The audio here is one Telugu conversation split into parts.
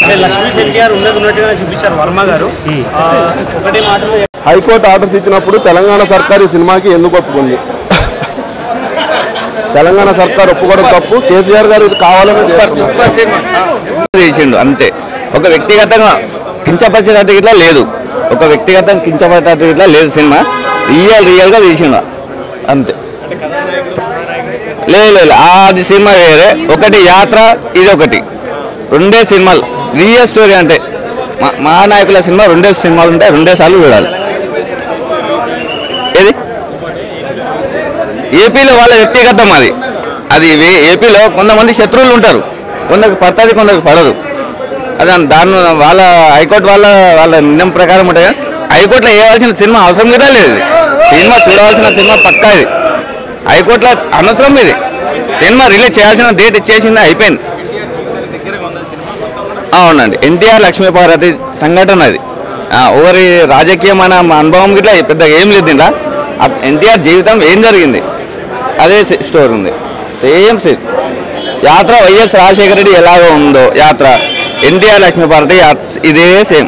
అంటే లక్ష్మీ ఎన్టీఆర్ ఉన్నది ఉన్నట్టుగా చూపించారు వర్మ గారు ఆ, ఒకటే మాటలో హైకోర్టు ఆర్డర్స్ ఇచ్చినప్పుడు తెలంగాణ సర్కార్ ఈ సినిమాకి ఎందుకు ఒప్పుకుంది తెలంగాణ సర్కార్ ఒప్పుకోవడం తప్పు కేసీఆర్ గారు ఇది కావాలని చేస్తున్నారు. చేసిండు అంతే ఒక వ్యక్తిగతంగా కించపరిచేటట్టు ఇట్లా లేదు ఒక వ్యక్తిగతంగా కించపరిచేటట్టు ఇట్లా లేదు సినిమా రియల్ రియల్గా తీసిండు అంతే లేదు లేదు అది సినిమా వేరే ఒకటి యాత్ర ఇది ఒకటి రెండే సినిమాలు రియల్ స్టోరీ అంటే మా మహానాయకుల సినిమా రెండే సినిమాలు ఉంటాయి రెండే సార్లు చూడాలి ఏది ఏపీలో వాళ్ళ వ్యక్తిగతం అది అది వే- ఏపీలో కొంతమంది శత్రువులు ఉంటారు కొందరికి పడుతుంది కొందరికి పడదు అదే దాని వాళ్ళ హైకోర్టు వాళ్ళ వాళ్ళ నిర్ణయం ప్రకారం ఉంటాయి కానీ హైకోర్టులో వేయవలసిన సినిమా అవసరం కూడా లేదు ఇది. సినిమా చూడవలసిన సినిమా పక్కా ఇది హైకోర్టులో అనవసరం ఇది సినిమా రిలీజ్ చేయాల్సిన డేట్ ఇచ్చేసింది అయిపోయింది అవునండి ఎన్టీఆర్ లక్ష్మీపార్వతి సంఘటన అది ఆ, ఎవరి రాజకీయమైన మా అనుభవం గిట్లా పెద్దగా ఏం లేదు ఇలా ఎన్టీఆర్ జీవితం ఏం జరిగింది అదే స్టోరీ ఉంది same same Yatra YS Rajasekhara Reddy ఎలాగో ఉందో యాత్ర ఎన్టీఆర్ లక్ష్మీపార్వతి యాత్- ఇదే సేమ్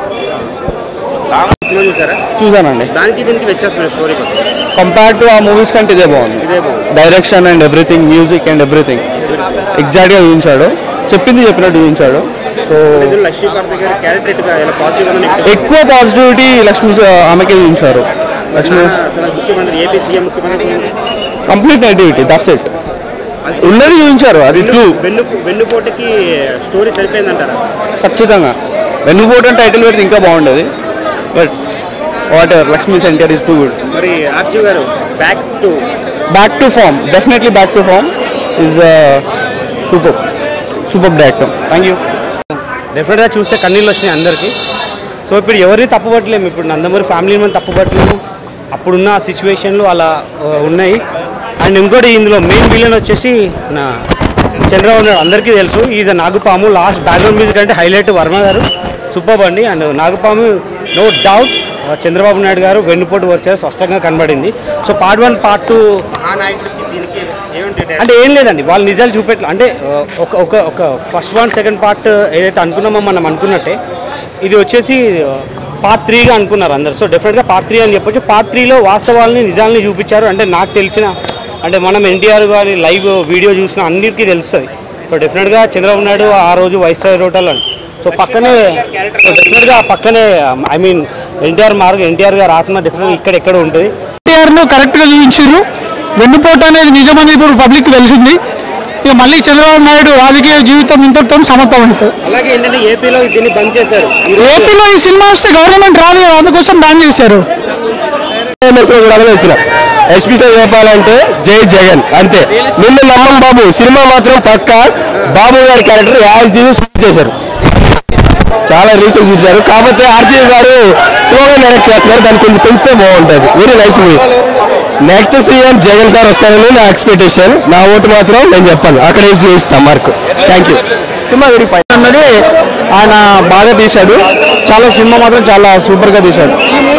సినిమా చూసారా చూసానండి దానికి దీనికి వ్యత్యాసం స్టోరీ కోసం కంపేర్ టు ఆ మూవీస్ కంటే ఇదే బాగుంది ఇదే బాగుంది direction and everything music and everything ఎగ్జాక్ట్గా చూపించాడు చెప్పింది చెప్పినట్టు చూపించాడు సో ఇందులో లక్ష్మీ భారతి గారి క్యారెక్టర్ ఎలా పాజిటివ్ గా నెగిటివ్ ఎక్కువ పాజిటివిటీ లక్ష్మీ ఆమెకే చూపించారు లక్ష్మీ చాలా ముఖ్యమంత్రి ఏపీ సీఎం ముఖ్యమంత్రి కంప్లీట్ నెగిటివిటీ దట్స్ ఇట్ ఉన్నది చూపించారు అది ట్రూ వెన్ను వెన్నుపోటుకి స్టోరీ సరిపోయిందంటారా ఖచ్చితంగా వెన్నుపోటు అని టైటిల్ పెడితే ఇంకా బాగుండేది but whatever Lakshmi centre is too good మరి RGV garu back to back to form definitely back to form is super super director thank you డెఫినెట్గా చూస్తే కన్నీళ్ళు వచ్చినాయి అందరికీ సో ఇప్పుడు ఎవరిని తప్పుపట్టలేము ఇప్పుడు నందమూరి ఫ్యామిలీ మనం తప్పుపట్టలేము అప్పుడున్న సిచ్యువేషన్లు అలా ఆ, ఉన్నాయి అండ్ ఇంకోటి ఇందులో మెయిన్ విలన్ వచ్చేసి నా చంద్రబాబు నాయుడు అందరికీ తెలుసు ఈజ్ నాగుపాము లాస్ట్ బ్యాక్గ్రౌండ్ మ్యూజిక్ అంటే హైలైట్ వర్మ గారు సూపర్ అండి అండ్ నాగుపాము నో డౌట్ చంద్రబాబు నాయుడు గారు వెన్నుపోటు వచ్చారు స్పష్టంగా కనబడింది so part one part two మహానాయకుడికి దీనికి ఏమంటే అంటే ఏం లేదండి వాళ్ళు నిజాలు చూపెట్ల అంటే ఆ, ఒక ఒక ఒక ఫస్ట్ వన్ సెకండ్ పార్ట్ ఏదైతే అనుకున్నామో మనం అనుకున్నట్టే ఇది వచ్చేసి పార్ట్ త్రీగా అనుకున్నారు అందరు సో డెఫినెట్గా పార్ట్ త్రీ అని చెప్పొచ్చు పార్ట్ త్రీలో వాస్తవాలని నిజాలని చూపించారు అంటే నాకు తెలిసిన అంటే మనం ఎన్టీఆర్ గారి లైవ్ వీడియో చూసిన అన్నిటికీ తెలుస్తుంది సో డెఫినెట్గా చంద్రబాబు నాయుడు ఆ రోజు వైస్రాయ్ రోటల్ అని సో పక్కనే సో డెఫినెట్గా పక్కనే ఐ మీన్ ఎన్టీఆర్ మార్గం ఎన్టీఆర్ గారి ఆత్మ డెఫినెట్గా ఇక్కడ ఎక్కడ ఉంటుంది ఎన్టీఆర్ ను కరెక్ట్ గా చూపించారు వెన్నుపోటు అనేది నిజమని ఇప్పుడు పబ్లిక్ తెలిసింది ఇక మళ్ళీ చంద్రబాబు నాయుడు రాజకీయ జీవితం ఇంతటితో సమర్థమవుతుంది అలాగే ఏంటంటే ఏపీలో దీన్ని బంద్ చేశారు ఈ రోజు ఏపీలో ఈ సినిమా వస్తే గవర్నమెంట్ రాదు కదా, అందుకోసం బ్యాన్ చేశారు వచ్చిన ఎస్పీ సార్ చెప్పాలంటే జై జగన్ అంతే నిన్ను నమ్మం బాబు సినిమా మాత్రం పక్క బాబు గారి క్యారెక్టర్ యాజ్ దీని షూట్ చేశారు చాలా రీసెంట్ చూపించారు కాకపోతే ఆర్జీవి గారు స్లోగా డైరెక్ట్ చేస్తున్నారు దాన్ని కొంచెం పెంచితే బాగుంటుంది very nice movie next CM Jagan sir వస్తారని నా ఎక్స్పెక్టేషన్ నా ఓటు మాత్రం నేను చెప్పాను అక్కడ వేసి చూపిస్తాను mark thank you cinema very fine అన్నది ఆయన బాగా తీశాడు చాలా సినిమా మాత్రం చాలా సూపర్ గా తీశాడు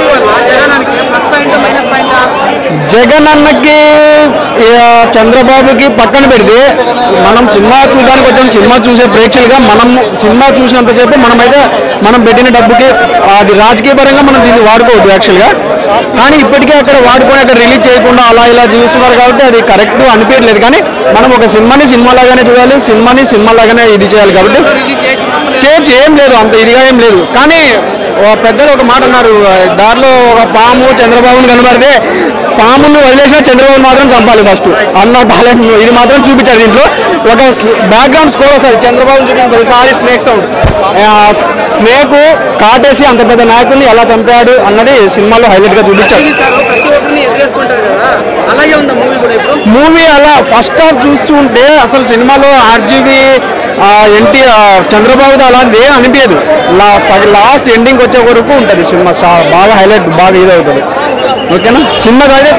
జగన్ అన్నకి ఇక చంద్రబాబుకి పక్కన పెడితే మనం సినిమా చూడడానికి వచ్చాం సినిమా చూసే ప్రేక్షకులుగా మనం సినిమా చూసినంత చెప్పి మనమైతే మనం పెట్టిన డబ్బుకి అది రాజకీయ పరంగా మనం దీన్ని వాడుకోవద్దు యాక్చువల్గా కానీ ఇప్పటికే అక్కడ వాడుకొని అక్కడ రిలీజ్ చేయకుండా అలా ఇలా చేస్తున్నారు కాబట్టి అది కరెక్ట్ అనిపించలేదు కానీ మనం ఒక సినిమాని సినిమా లాగానే చూడాలి సినిమాని సినిమా లాగానే ఇది చేయాలి కాబట్టి చేయొచ్చు ఏం లేదు అంత ఇదిగా ఏం లేదు కానీ ఓ పెద్దలు ఒక మాట అన్నారు దారిలో ఒక పాము చంద్రబాబుని కనబడితే పామును వదిలేసిన చంద్రబాబు మాత్రం చంపాలి ఫస్ట్ అన్న టాలెంట్ ఇది మాత్రం చూపించారు దీంట్లో ఒక బ్యాక్గ్రౌండ్ స్కోర్ వస్తుంది చంద్రబాబు చూపించిన ప్రతిసారి స్నేక్ సౌండ్ స్నేక్ కాటేసి అంత పెద్ద నాయకుల్ని ఎలా చంపాడు అన్నది సినిమాలో హైలైట్ గా చూపించారు ప్రతి ఒక్కరిని ఎదురేసుకుంటారు కదా అలాగే ఉందా మూవీ కూడా ఇప్పుడు మూవీ అలా ఫస్ట్ హాఫ్ చూస్తుంటే అసలు సినిమాలో ఆర్జీవి ఎన్టీఆర్ చంద్రబాబుది అలాంటిది ఏం అనిపించదు లాస్ట్ ఎండింగ్ వచ్చే వరకు ఉంటుంది సినిమా చా- బాగా హైలైట్ బాగా ఇది అవుతుంది ఓకేనా సినిమా అయితే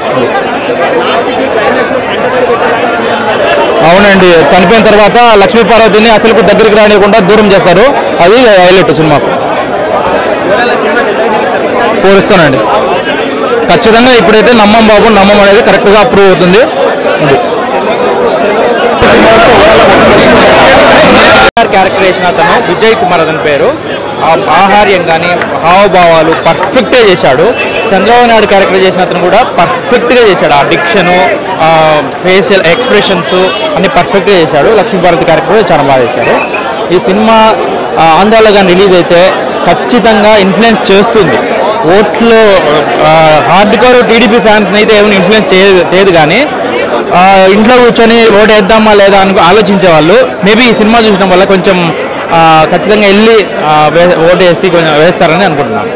అవునండి చనిపోయిన తర్వాత లక్ష్మీ పార్వతిని అసలు దగ్గరికి రానియకుండా దూరం చేస్తారు అది హైలైట్ సినిమాకు ఫోర్ ఇస్తానండి ఖచ్చితంగా ఇప్పుడైతే నమ్మం బాబు నమ్మం అనేది కరెక్ట్గా అప్రూవ్ అవుతుంది ఇది క్యారెక్టర్ చేసిన అతను విజయ్ కుమార్ అతని పేరు ఆ ఆహార్యం కానీ హావభావాలు పర్ఫెక్ట్గా చేశాడు చంద్రబాబు నాయుడు క్యారెక్టర్ చేసిన అతను కూడా పర్ఫెక్ట్గా చేశాడు ఆ డిక్షను ఫేషియల్ ఎక్స్ప్రెషన్స్ అన్ని పర్ఫెక్ట్గా చేశాడు లక్ష్మీభారతి క్యారెక్టర్ కూడా చాలా బాగా చేశాడు ఈ సినిమా ఆ, ఆంధ్రాలో కానీ రిలీజ్ అయితే ఖచ్చితంగా ఇన్ఫ్లుయెన్స్ చేస్తుంది ఓట్లు హార్డ్ కోర్ టీడీపీ ఫ్యాన్స్ని అయితే ఏమైనా ఇన్ఫ్లుయెన్స్ చేయదు చేయదు కానీ ఆ, ఇంట్లో కూర్చొని ఓటు వేద్దామా లేదా అని ఆలోచించే వాళ్ళు మేబీ ఈ సినిమా చూడడం వల్ల కొంచెం ఆ, ఖచ్చితంగా వెళ్ళి ఆ, వే- ఓటు వేసి కొంచెం వేస్తారని అనుకుంటున్నాను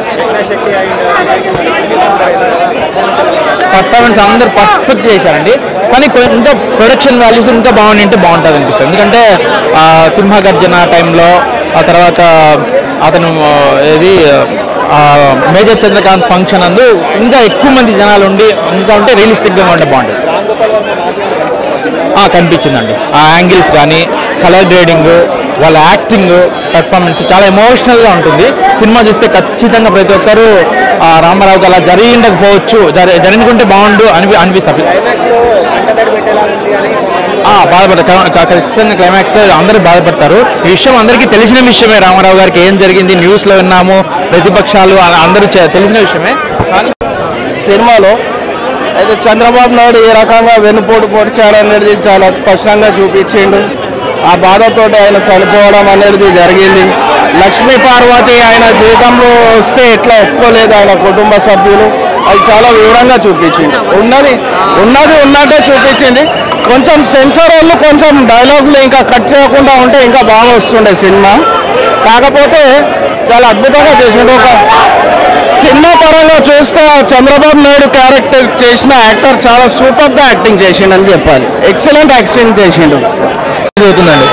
పర్ఫార్మెన్స్ అందరు పర్ఫెక్ట్ చేశారండి కానీ కొ- ఇంకా ప్రొడక్షన్ వాల్యూస్ ఇంకా బాగుంటే బాగుంటుంది అనిపిస్తుంది ఎందుకంటే ఆ, సింహ గర్జన టైంలో ఆ తర్వాత అతను ఆ, ఏది ఆ, మేజర్ చంద్రకాంత్ ఫంక్షన్ అందు ఇంకా ఎక్కువ మంది జనాలు ఉండి ఇంకా ఉంటే రియలిస్టిక్గా ఉంటే బాగుంటుంది ఆ, కనిపించిందండి ఆ యాంగిల్స్ కానీ కలర్ గ్రేడింగ్ వాళ్ళ యాక్టింగ్ పెర్ఫార్మెన్స్ చాలా ఎమోషనల్గా ఉంటుంది సినిమా చూస్తే ఖచ్చితంగా ప్రతి ఒక్కరూ ఆ, రామారావుకి అలా జరిగిండకపోవచ్చు జరి జరిగించుకుంటే బాగుండు అని అనిపిస్తుంది ఆ, బాధపడతారు క- క- ఖచ్చితంగా క్లైమాక్స్లో అందరూ బాధపడతారు ఈ విషయం అందరికీ తెలిసిన విషయమే రామారావు గారికి ఏం జరిగింది న్యూస్లో విన్నాము ప్రతిపక్షాలు అ- అందరూ చె- తెలిసిన విషయమే కానీ సినిమాలో అయితే చంద్రబాబు నాయుడు ఏ రకంగా వెన్నుపోటు పొడిచాడు అనేది చాలా స్పష్టంగా చూపించిండు ఆ బాధతో ఆయన చనిపోవడం అనేది జరిగింది లక్ష్మీ పార్వతి ఆయన జీవితంలో వస్తే ఎట్లా ఒప్పుకోలేదు ఆయన కుటుంబ సభ్యులు అది చాలా వివరంగా చూపించింది ఉన్నది ఉన్నది ఉన్నట్టే చూపించింది కొంచెం సెన్సార్ వాళ్ళు కొంచెం డైలాగులు ఇంకా కట్ చేయకుండా ఉంటే ఇంకా బాగా వస్తుండే సినిమా కాకపోతే చాలా అద్భుతంగా చేసిండు ఒక సినిమా పరంగా చూస్తే ఆ చంద్రబాబు నాయుడు క్యారెక్టర్ చేసిన యాక్టర్ చాలా సూపర్ గా యాక్టింగ్ చేసిండు అని చెప్పాలి ఎక్సలెంట్ యాక్టింగ్ చేసిండు అవుతుందండి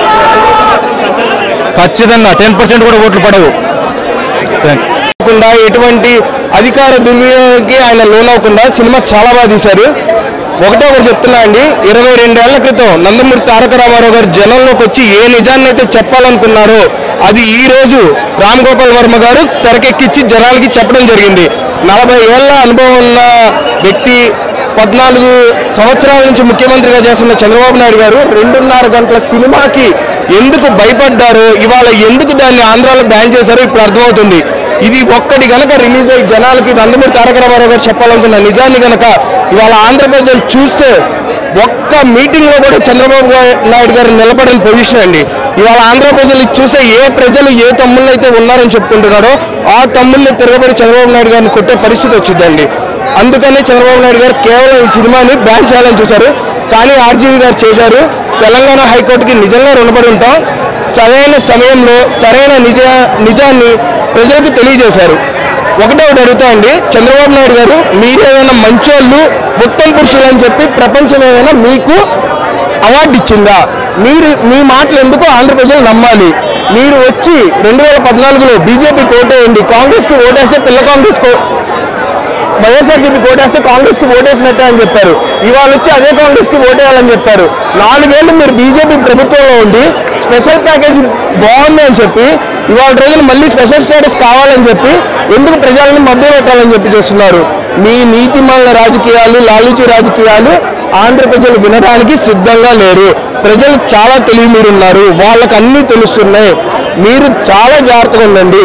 ఖచ్చితంగా టెన్ పర్సెంట్ కూడా ఓట్లు పడవు కాకుండా ఎటువంటి అధికార దుర్వినియోగానికి ఆయన లోనవ్వకుండా సినిమా చాలా బాగా తీశారు ఒకటే ఒకటి చెప్తున్నా అండి ఇరవై రెండేళ్ల క్రితం నందమూరి తారక రామారావు గారు జనంలోకి వచ్చి ఏ నిజాన్ని అయితే చెప్పాలనుకున్నారో అది ఈ రోజు రామ్ గోపాల్ వర్మ గారు తెరకెక్కించి జనాలకి చెప్పడం జరిగింది నలభై ఏళ్ల అనుభవం ఉన్న వ్యక్తి పద్నాలుగు సంవత్సరాల నుంచి ముఖ్యమంత్రిగా చేస్తున్న చంద్రబాబు నాయుడు గారు రెండున్నర గంటల సినిమాకి ఎందుకు భయపడ్డారో ఇవాళ ఎందుకు దాన్ని ఆంధ్రాలో బ్యాన్ చేశారో ఇప్పుడు అర్థమవుతుంది ఇది ఒక్కటి గనక రిలీజ్ అయ్యి జనాలకి నందమూరి తారక రామారావు గారు చెప్పాలనుకున్న నిజాన్ని గనక ఇవాళ ఆంధ్ర ప్రజలు చూస్తే ఒక్క మీటింగ్ లో కూడా చంద్రబాబు గా- నాయుడు గారు నిలబడని పొజిషన్ అండి ఇవాళ ఆంధ్ర ప్రజలు చూస్తే ఏ ప్రజలు ఏ తమ్ముళ్ళు అయితే ఉన్నారని చెప్పుకుంటున్నారో ఆ తమ్ముళ్ళని తిరగబడి చంద్రబాబు నాయుడు గారిని కొట్టే పరిస్థితి వచ్చిందండి అందుకనే చంద్రబాబు నాయుడు గారు కేవలం ఈ సినిమాని బ్యాన్ చేయాలని చూశారు కానీ ఆర్జీవీ గారు చేశారు తెలంగాణ హైకోర్టుకి నిజంగా రుణపడి ఉంటాం సరైన సమయంలో సరైన నిజ నిజాన్ని ప్రజలకు తెలియజేశారు ఒకటే ఒకటి అడుగుతా అండి చంద్రబాబు నాయుడు గారు మీరేమైనా మంచోళ్ళు ఉత్తమ పురుషులు అని చెప్పి ప్రపంచం ఏమైనా మీకు అవార్డు ఇచ్చిందా మీరు మీ మాటలు ఎందుకు ఆంధ్ర ప్రజలు నమ్మాలి మీరు వచ్చి రెండు వేల పద్నాలుగులో బీజేపీకి ఓటేయండి కాంగ్రెస్కి ఓటేస్తే పిల్ల కాంగ్రెస్ వైఎస్ఆర్సీపీ ఓటేస్తే కాంగ్రెస్ కి ఓటేసినట్టే అని చెప్పారు ఇవాళ వచ్చి అదే కాంగ్రెస్ కి ఓటేయాలని చెప్పారు నాలుగేళ్లు మీరు బీజేపీ ప్రభుత్వంలో ఉండి స్పెషల్ ప్యాకేజ్ బాగుంది అని చెప్పి ఇవాళ రోజున మళ్ళీ స్పెషల్ స్టేటస్ కావాలని చెప్పి ఎందుకు ప్రజలను మభ్య పెట్టాలని చెప్పి చేస్తున్నారు మీ నీతిమాల రాజకీయాలు లాలూచి రాజకీయాలు ఆంధ్ర ప్రజలు వినడానికి సిద్ధంగా లేరు ప్రజలు చాలా తెలివి మీరు ఉన్నారు వాళ్ళకి అన్నీ తెలుస్తున్నాయి మీరు చాలా జాగ్రత్తగా ఉండండి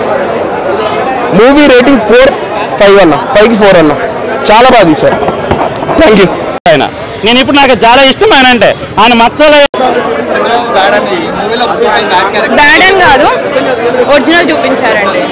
మూవీ రేటింగ్ ఫోర్ ఫైవ్ అన్న ఫైవ్కి ఫోర్ అన్న చాలా బాగా తీశారు థ్యాంక్ యూ ఆయన నేను ఇప్పుడు నాకు చాలా ఇష్టం ఆయన అంటే ఆయన మచ్చల బ్యాడ్ అని కాదు ఒరిజినల్ చూపించారండి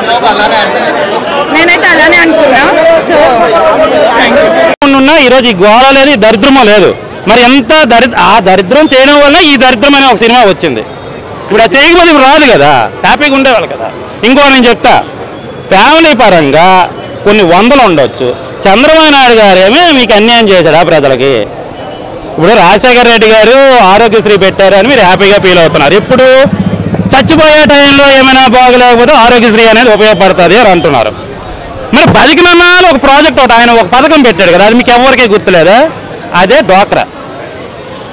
నేనైతే అలానే అనుకున్నా సో ఉన్నా ఈరోజు ఈ గోళ లేదు ఈ దరిద్రమో లేదు మరి ఎంత దరి ఆ దరిద్రం చేయడం వల్ల ఈ దరిద్రం అనే ఒక సినిమా వచ్చింది ఇప్పుడు అది చేయకపోతే ఇప్పుడు రాదు కదా హ్యాపీగా ఉండేవాళ్ళు కదా ఇంకో నేను చెప్తా ఫ్యామిలీ పరంగా కొన్ని వందలు ఉండొచ్చు చంద్రబాబు నాయుడు గారేమో మీకు అన్యాయం చేశాడు ఆ ప్రజలకి ఇప్పుడు రాజశేఖర రెడ్డి గారు ఆరోగ్యశ్రీ పెట్టారు అని మీరు హ్యాపీగా ఫీల్ అవుతున్నారు ఇప్పుడు చచ్చిపోయే టైంలో ఏమైనా బాగలేకపోతే ఆరోగ్యశ్రీ అనేది ఉపయోగపడుతుంది అని అంటున్నారు మరి బతికినన్నాళ్ళు ఒక ప్రాజెక్ట్ ఒకటి ఆయన ఒక పథకం పెట్టాడు కదా అది మీకు ఎవరికీ గుర్తులేదా అదే డ్వాక్రా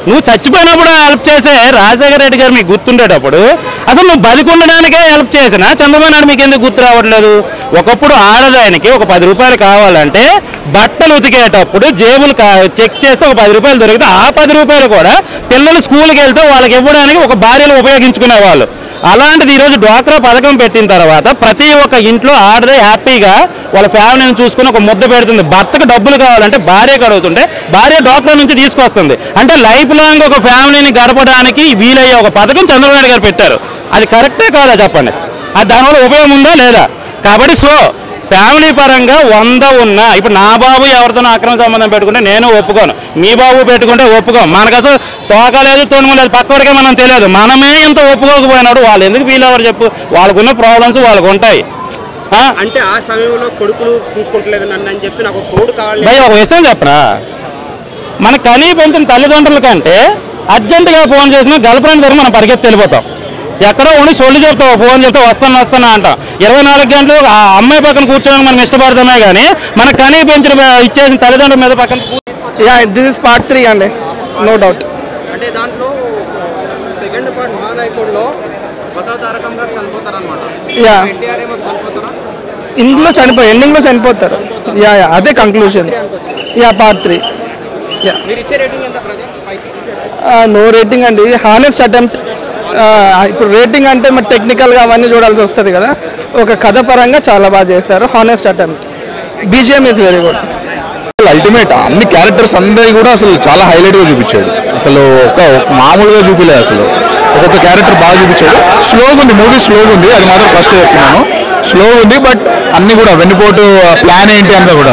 నువ్వు చచ్చిపోయినప్పుడు హెల్ప్ చేసే రాజశేఖర రెడ్డి గారు మీకు గుర్తుండేటప్పుడు అసలు నువ్వు బతికుండడానికే హెల్ప్ చేసిన చంద్రబాబు నాయుడు మీకు ఎందుకు గుర్తు రావట్లేదు ఒకప్పుడు ఆడదానికి ఒక పది రూపాయలు కావాలంటే బట్టలు ఉతికేటప్పుడు జేబులు కా- చెక్ చేస్తే ఒక పది రూపాయలు దొరికితే ఆ పది రూపాయలు కూడా పిల్లలు స్కూల్కి వెళ్తే వాళ్ళకి ఇవ్వడానికి ఒక భార్యలు ఉపయోగించుకునేవాళ్ళు అలాంటిది ఈరోజు డ్వాక్రా పథకం పెట్టిన తర్వాత ప్రతి ఒక్క ఇంట్లో ఆడదే హ్యాపీగా వాళ్ళ ఫ్యామిలీని చూసుకుని ఒక ముద్ద పెడుతుంది భర్తకు డబ్బులు కావాలంటే భార్యకు అడుగుతుంటే భార్య డ్వాక్రా నుంచి తీసుకొస్తుంది అంటే లైఫ్ లాంగ్ ఒక ఫ్యామిలీని గడపడానికి వీలయ్యే ఒక పథకం చంద్రబాబు నాయుడు గారు పెట్టారు అది కరెక్టే కాదా చెప్పండి అది దానివల్ల ఉపయోగం ఉందా లేదా కాబట్టి సో ఫ్యామిలీ పరంగా వంద ఉన్నా ఇప్పుడు నా బాబు ఎవరితోనో అక్రమ సంబంధం పెట్టుకుంటే నేను ఒప్పుకోను మీ బాబు పెట్టుకుంటే ఒప్పుకోం మనకు అసలు తోక లేదు తొనుగు లేదు పక్కవాడికే మనం తెలియదు మనమే ఇంత ఒప్పుకోకపోయినాడు వాళ్ళు ఎందుకు ఫీల్ అవ్వరు చెప్పు వాళ్ళకున్న ప్రాబ్లమ్స్ వాళ్ళకు ఉంటాయి ఆ? అంటే ఆ సమయంలో కొడుకులు చూసుకుంటలేదు నన్ను అని చెప్పి నాకు తోడు కావాలి భయ్ ఒక విషయం చెప్పరా మన కనీ పెంచిన తల్లిదండ్రుల కంటే అర్జెంటుగా ఫోన్ చేసిన గర్ల్ ఫ్రెండ్ దగ్గర మనం పరిగెత్తి వెళ్ళిపోతాం ఎక్కడో ఉండి సొల్లు చెప్తావు ఫోన్ చెప్తే వస్తాను వస్తాను అంటాం ఇరవై నాలుగు గంటలు ఆ అమ్మాయి పక్కన కూర్చోడానికి మనం ఇష్టపడతామే కానీ మన కనీ పెంచిన ఇచ్చేసిన తల్లిదండ్రుల మీద పక్కన yeah this is part three అండి నో డౌట్ అంటే దాంట్లో సెకండ్ పార్ట్ మహానాయకుడిలో బసవతారకం గారు చనిపోతారనమాట యా ఎన్టీఆర్ ఏమో చనిపోతారా ఇందులో చనిపోయి ఎండింగ్లో చనిపోతారు యా యా అదే conclusion yeah part three yeah మీరు ఇచ్చే రేటింగ్ ఎంత ప్రజెంట్ నో రేటింగ్ అండి హానెస్ట్ అటెంప్ట్ ఇప్పుడు రేటింగ్ అంటే మరి టెక్నికల్గా అవన్నీ చూడాల్సి వస్తుంది కదా ఒక కథ పరంగా చాలా బాగా చేశారు honest attempt BGM is very good ultimate అన్ని క్యారెక్టర్స్ అందరి కూడా అసలు చాలా హైలైట్ గా చూపించాడు అసలు ఒక ఒక మామూలుగా చూపిలేదు అసలు ఒక్కొక్క క్యారెక్టర్ బాగా చూపించాడు స్లోగా ఉంది మూవీ స్లోగా ఉంది అది మాత్రం ఫస్ట్ చెప్తున్నాను స్లో ఉంది బట్ అన్ని కూడా వెన్నుపోటు ప్లాన్ ఏంటి అంతా కూడా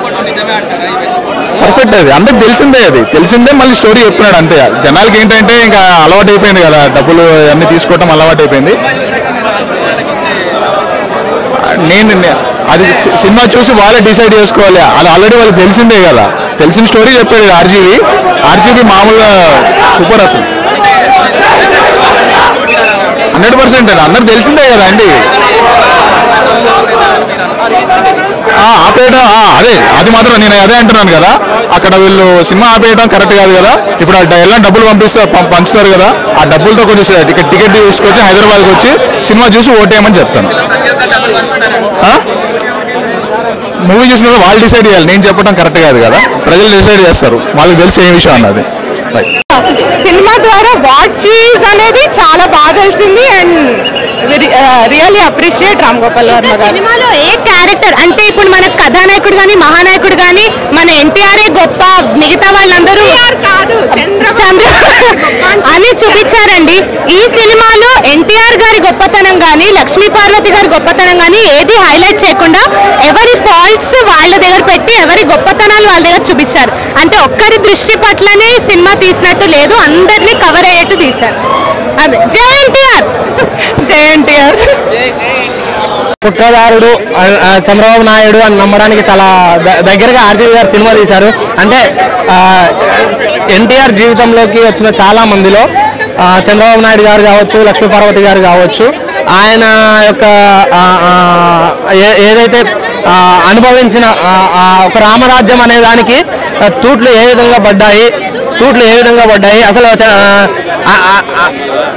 పర్ఫెక్ట్ అది అందరికి తెలిసిందే అది తెలిసిందే మళ్ళీ స్టోరీ చెప్తున్నాడు అంతే జనాలకి ఏంటంటే ఇంకా అలవాటు అయిపోయింది కదా డబ్బులు అన్ని తీసుకోవటం అలవాటు అయిపోయింది నేను నే- అది సి- సినిమా చూసి వాళ్ళే డిసైడ్ చేసుకోవాలి అది ఆల్రెడీ వాళ్ళకి తెలిసిందే కదా తెలిసిన స్టోరీ చెప్పాడు ఆర్జీవి ఆర్జీవి మామూలుగా సూపర్ అసలు హండ్రెడ్ పర్సెంట్ అందరు తెలిసిందే కదా అండి ఆ, ఆపేయడం ఆ, అదే అది మాత్రం నేను అదే అంటున్నాను కదా అక్కడ వీళ్ళు సినిమా ఆపేయడం కరెక్ట్ కాదు కదా ఇప్పుడు ఆ డ- ఎలా డబ్బులు పంపిస్తారు పం- పంచుతారు కదా ఆ డబ్బులతో కొంచెం సే- టికెట్ టికెట్ తీసుకొచ్చి హైదరాబాద్కి వచ్చి సినిమా చూసి ఓటేయమని చెప్తాను మూవీ చూసిన తర్వాత వాళ్ళు డిసైడ్ చేయాలి నేను చెప్పడం కరెక్ట్ కాదు కదా ప్రజలు డిసైడ్ చేస్తారు వాళ్ళకి తెలిసి ఏ విషయం అన్నది రైట్ సినిమా ద్వారా వాట్ షీజ్ అనేది చాలా బాగా తెలిసింది and really appreciate Ram Gopal Varma garu సినిమాలో ఏ క్యారెక్టర్ అంటే ఇప్పుడు మన కథానాయకుడు కానీ మహానాయకుడు కానీ మన ఎన్టీఆర్ గొప్ప మిగతా వాళ్ళందరూ కాదు చంద్ర అని చూపించారండి ఈ సినిమాలో ఎన్టీఆర్ గారి గొప్పతనం కానీ లక్ష్మీ పార్వతి గారి గొప్పతనం కానీ ఏది హైలైట్ చేయకుండా ఎవరి ఫాల్ట్స్ వాళ్ళ దగ్గర పెట్టి ఎవరి గొప్పతనాలు వాళ్ళ దగ్గర చూపించారు అంటే ఒక్కరి దృష్టి పట్లనే ఈ సినిమా తీసినట్టు లేదు అందరినీ కవర్ అయ్యేట్టు తీశారు అదే జై ఎన్టీఆర్ జై ఎన్టీఆర్ కుట్రదారుడు ఆ- ఆ చంద్రబాబు నాయుడు అని నమ్మడానికి చాలా ద- దగ్గరగా ఆర్జీవి గారు సినిమా తీశారు అంటే ఎన్టీఆర్ జీవితంలోకి వచ్చిన చాలా మందిలో ఆ, చంద్రబాబు నాయుడు గారు కావచ్చు లక్ష్మీ పార్వతి గారు కావచ్చు ఆయన యొక్క ఆ, ఆ, ఏ- ఏదైతే ఆ, అనుభవించిన ఆ, ఆ ఒక రామరాజ్యం అనే దానికి ఆ, తూట్లు ఏ విధంగా పడ్డాయి తూట్లు ఏ విధంగా పడ్డాయి అసలు చ- ఆ, ఆ, ఆ,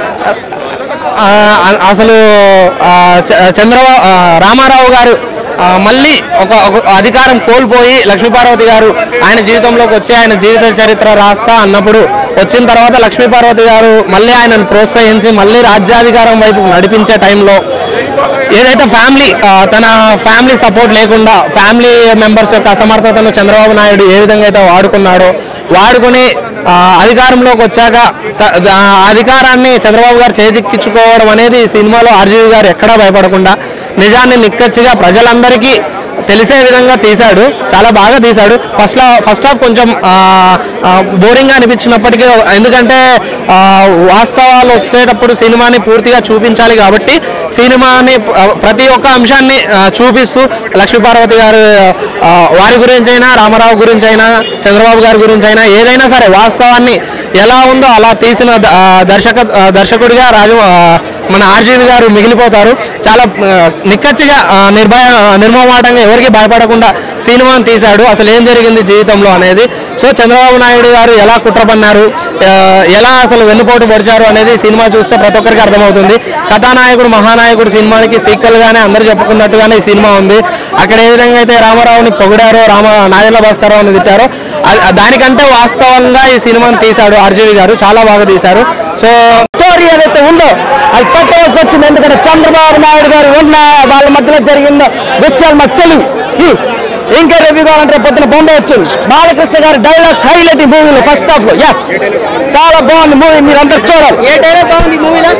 ఆ, అసలు ఆ, చ- చంద్రబాబు ఆ, రామారావు గారు ఆ, మళ్ళీ ఒక ఒక అధికారం కోల్పోయి లక్ష్మీపార్వతి గారు ఆయన జీవితంలోకి వచ్చి ఆయన జీవిత చరిత్ర రాస్తా అన్నప్పుడు వచ్చిన తర్వాత లక్ష్మీపార్వతి గారు మళ్ళీ ఆయనను ప్రోత్సహించి మళ్ళీ రాజ్యాధికారం వైపు నడిపించే టైంలో ఏదైతే ఫ్యామిలీ ఆ, తన ఫ్యామిలీ సపోర్ట్ లేకుండా ఫ్యామిలీ మెంబర్స్ యొక్క అసమర్థతను చంద్రబాబు నాయుడు ఏ విధంగా అయితే వాడుకున్నాడో వాడుకొని ఆ, అధికారంలోకి వచ్చాక త- ద- ఆ అధికారాన్ని చంద్రబాబు గారు చేజిక్కించుకోవడం అనేది ఈ సినిమాలో ఆర్జీవి గారు ఎక్కడా భయపడకుండా నిజాన్ని నిక్కచ్చిగా ప్రజలందరికీ తెలిసే విధంగా తీశాడు చాలా బాగా తీశాడు ఫస్ట్ ఫస్ట్ హాఫ్ కొంచెం బోరింగ్గా అనిపించినప్పటికీ ఎందుకంటే ఆ, వాస్తవాలు వచ్చేటప్పుడు సినిమాని పూర్తిగా చూపించాలి కాబట్టి సినిమాని ఆ, ప్రతి ఒక్క అంశాన్ని ఆ, చూపిస్తూ లక్ష్మీపార్వతి గారు ఆ, వారి గురించి అయినా రామారావు గురించి అయినా చంద్రబాబు గారి గురించి అయినా ఏదైనా సరే వాస్తవాన్ని ఎలా ఉందో అలా తీసిన ద- ఆ, దర్శక ఆ, దర్శకుడిగా రాజు ఆ, మన ఆర్జీవి గారు మిగిలిపోతారు చాలా ఆ, నిక్కచ్చిగా ఆ, నిర్భయ నిర్మమాటంగా ఎవరికి భయపడకుండా సినిమాని తీశాడు అసలు ఏం జరిగింది జీవితంలో అనేది సో చంద్రబాబు నాయుడు గారు ఎలా కుట్ర పన్నారు ఆ, ఎలా అసలు వెన్నుపోటు పొడిచారు అనేది సినిమా చూస్తే ప్రతి ఒక్కరికి అర్థమవుతుంది కథానాయకుడు మహానాయకుడు సినిమానికి సీక్వెల్ గానే అందరూ చెప్పుకున్నట్టుగానే ఈ సినిమా ఉంది అక్కడ ఏ విధంగా అయితే రామారావుని పొగిడారో రామ నాదెల్ల భాస్కరరావుని తిట్టారో ఆ- దానికంటే వాస్తవంగా ఈ సినిమాని తీశాడు ఆర్జీవి గారు చాలా బాగా తీశారు సో స్టోరీ ఏదైతే ఉందో అది పెట్టవలసి వచ్చింది ఎందుకంటే చంద్రబాబు నాయుడు గారు ఉన్న వాళ్ళ మధ్యలో జరిగిందో విషయాలు మాకు తెలియదు హ్మ్. ఇంకా రివ్యూ కావాలంటే రేపు పొద్దున బొంబాయి వచ్చింది బాలకృష్ణ గారి డైలాగ్స్ హైలైట్ ఈ మూవీలో ఫస్ట్ హాఫ్ లో యా చాలా బాగుంది మూవీ మీరు అందరు చూడాలి ఏ డైలాగ్ బాగుంది ఈ మూవీలో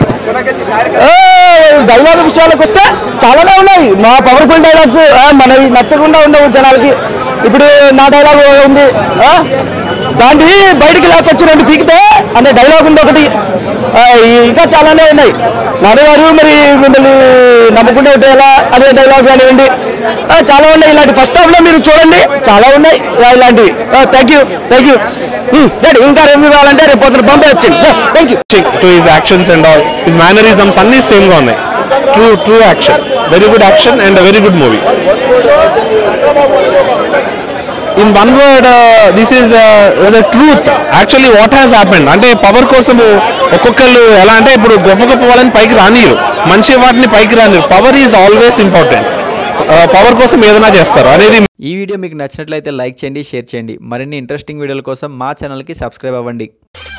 డైలాగ్ విషయాలకు వస్తే చాలానే ఉన్నాయి మా పవర్ఫుల్ డైలాగ్స్ మనవి నచ్చకుండా ఉండవు జనాలకి ఇప్పుడు నా డైలాగ్ ఉంది ఆ, దాన్ని బయటికి లేకొచ్చి రెండు పీకితే అనే డైలాగ్ ఉంది ఒకటి ఆ, ఈ- ఇంకా చాలానే ఉన్నాయి నడగారు మరి మిమ్మల్ని నమ్మకుండా ఉంటే ఎలా అదే డైలాగ్ కానివ్వండి ఆ, చాలా ఉన్నాయి ఇలాంటి ఫస్ట్ హాఫ్ లో మీరు చూడండి చాలా ఉన్నాయి ఆ, ఇలాంటివి థ్యాంక్ యూ థ్యాంక్ యూ ఇంకా రివ్యూ కావాలంటే రేపు పొద్దున పంపే వచ్చింది thank you to his actions and all his mannerisms అన్ని సేమ్ గా ఉన్నాయి true true action very good action and very good movie in one word this is the truth actually what has happened అంటే పవర్ కోసము ఒక్కొక్కళ్ళు ఎలా అంటే ఇప్పుడు గొప్ప గొప్ప వాళ్ళని పైకి రానియరు మంచి వాటిని పైకి రానియరు power is always important power కోసం ఏదైనా చేస్తారు అనేది ఈ వీడియో మీకు నచ్చినట్లయితే లైక్ చేయండి షేర్ చేయండి మరిన్ని ఇంట్రెస్టింగ్ వీడియోల కోసం మా ఛానల్కి సబ్స్క్రైబ్ అవ్వండి